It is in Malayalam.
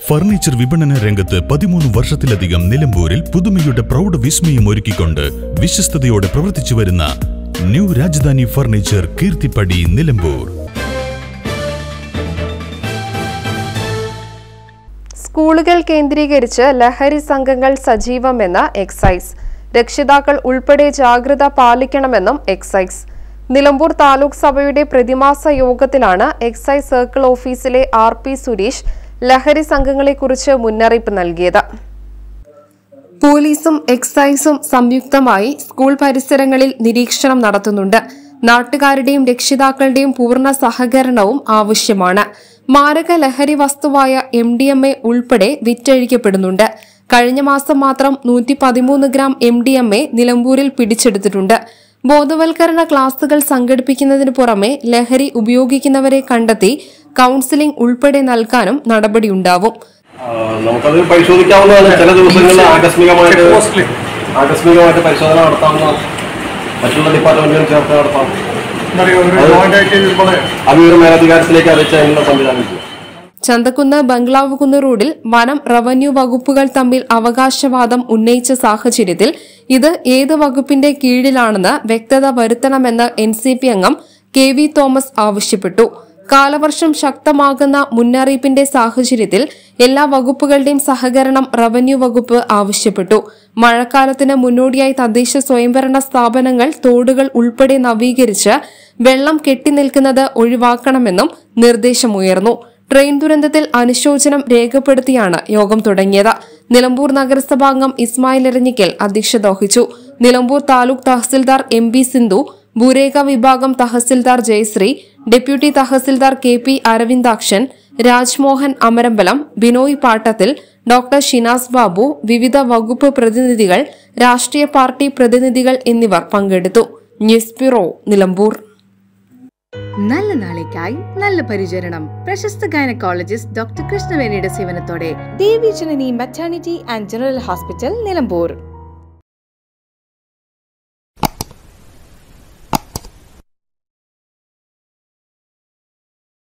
ഫർണിച്ചർ വിപണന രംഗത്ത് പതിമൂന്ന് വർഷത്തിലധികം നിലമ്പൂരിൽ പുതുമയുടെ പ്രൗഢ വിസ്മയം ഒരുക്കിക്കൊണ്ട് വിശ്വസ്തയോടെ പ്രവർത്തിച്ചു വരുന്ന ന്യൂ രാജധാനി ഫർണിച്ചർ കീർത്തിപ്പടി നിലമ്പൂർ സ്കൂളുകൾ കേന്ദ്രീകരിച്ച് ലഹരി സംഘങ്ങൾ സജീവമെന്ന് എക്സൈസ് രക്ഷിതാക്കൾ ഉൾപ്പെടെ ജാഗ്രത പാലിക്കണമെന്നും എക്സൈസ് നിലമ്പൂർ താലൂക്ക് സഭയുടെ പ്രതിമാസ യോഗത്തിലാണ് എക്സൈസ് സർക്കിൾ ഓഫീസിലെ ആർ പി സുരേഷ് ലഹരി സംഘങ്ങളെക്കുറിച്ച് മുന്നറിയിപ്പ് നൽകിയത് പോലീസും എക്സൈസും സംയുക്തമായി സ്കൂൾ പരിസരങ്ങളിൽ നിരീക്ഷണം നടത്തുന്നുണ്ട് നാട്ടുകാരുടെയും രക്ഷിതാക്കളുടെയും പൂർണ്ണ സഹകരണവും ആവശ്യമാണ് മാരക ലഹരി വസ്തുവായ എം ഡി എം എ ഉൾപ്പെടെ വിറ്റഴിക്കപ്പെടുന്നുണ്ട് കഴിഞ്ഞ മാസം മാത്രം നൂറ്റി പതിമൂന്ന് gram M D M A നിലമ്പൂരിൽ പിടിച്ചെടുത്തിട്ടുണ്ട് ബോധവൽക്കരണ ക്ലാസുകൾ സംഘടിപ്പിക്കുന്നതിനു പുറമെ ലഹരി ഉപയോഗിക്കുന്നവരെ കണ്ടെത്തി കൌൺസിലിംഗ് ഉൾപ്പെടെ നൽകാനും നടപടിയുണ്ടാവും ആ, നമുക്കത് പരിശോധിക്കാവുന്നതാണ് ചില ദിവസങ്ങളിൽ ആകസ്മികമായിട്ട് ആകസ്മികമായിട്ട് പരിശോധന നടത്താവുന്നതാണ് മറ്റുള്ള ഡിപ്പാർട്ട്മെന്റുകൾ ചേർത്ത് നടത്താം അത് ഒരു മേലധികാരത്തിലേക്ക് അറിയിച്ച് അതിനുള്ള സംവിധാനം ചെയ്യും ചന്തക്കുന്ന് ബംഗ്ലാവ് കുന്ന് റോഡിൽ വനം റവന്യൂ വകുപ്പുകൾ തമ്മിൽ അവകാശവാദം ഉന്നയിച്ച സാഹചര്യത്തിൽ ഇത് ഏത് വകുപ്പിന്റെ കീഴിലാണെന്ന് വ്യക്തത വരുത്തണമെന്ന് എൻ സി പി അംഗം കെ വി തോമസ് ആവശ്യപ്പെട്ടു കാലവർഷം ശക്തമാകുന്ന മുന്നറിയിപ്പിന്റെ സാഹചര്യത്തിൽ എല്ലാ വകുപ്പുകളുടെയും സഹകരണം റവന്യൂ വകുപ്പ് ആവശ്യപ്പെട്ടു മഴക്കാലത്തിന് മുന്നോടിയായി തദ്ദേശ സ്വയംഭരണ സ്ഥാപനങ്ങൾ തോടുകൾ ഉൾപ്പെടെ നവീകരിച്ച് വെള്ളം കെട്ടിനിൽക്കുന്നത് ഒഴിവാക്കണമെന്നും നിർദ്ദേശമുയർന്നു ട്രെയിൻ ദുരന്തത്തിൽ അനുശോചനം രേഖപ്പെടുത്തിയാണ് യോഗം തുടങ്ങിയത് നിലമ്പൂർ നഗരസഭാംഗം ഇസ്മായിൽ എരഞ്ഞിക്കൽ അധ്യക്ഷത വഹിച്ചു നിലമ്പൂർ താലൂക്ക് തഹസിൽദാർ എം ബി സിന്ധു ഭൂരേഖ വിഭാഗം tahsildar Jayasree deputy tahsildar K P Aravindakshan Rajmohan Amarambalam Binoy Pattathil doctor Shinas Babu വിവിധ വകുപ്പ് പ്രതിനിധികൾ രാഷ്ട്രീയ പാർട്ടി പ്രതിനിധികൾ എന്നിവർ പങ്കെടുത്തു ന്യൂസ് ബ്യൂറോ നിലമ്പൂർ നല്ല നാളേക്കായി നല്ല പരിചരണം പ്രശസ്ത ഗൈനക്കോളജിസ്റ്റ് ഡോക്ടർ കൃഷ്ണവേണിയുടെ സേവനത്തോടെ Devi Janani maternity and general hospital Nilambur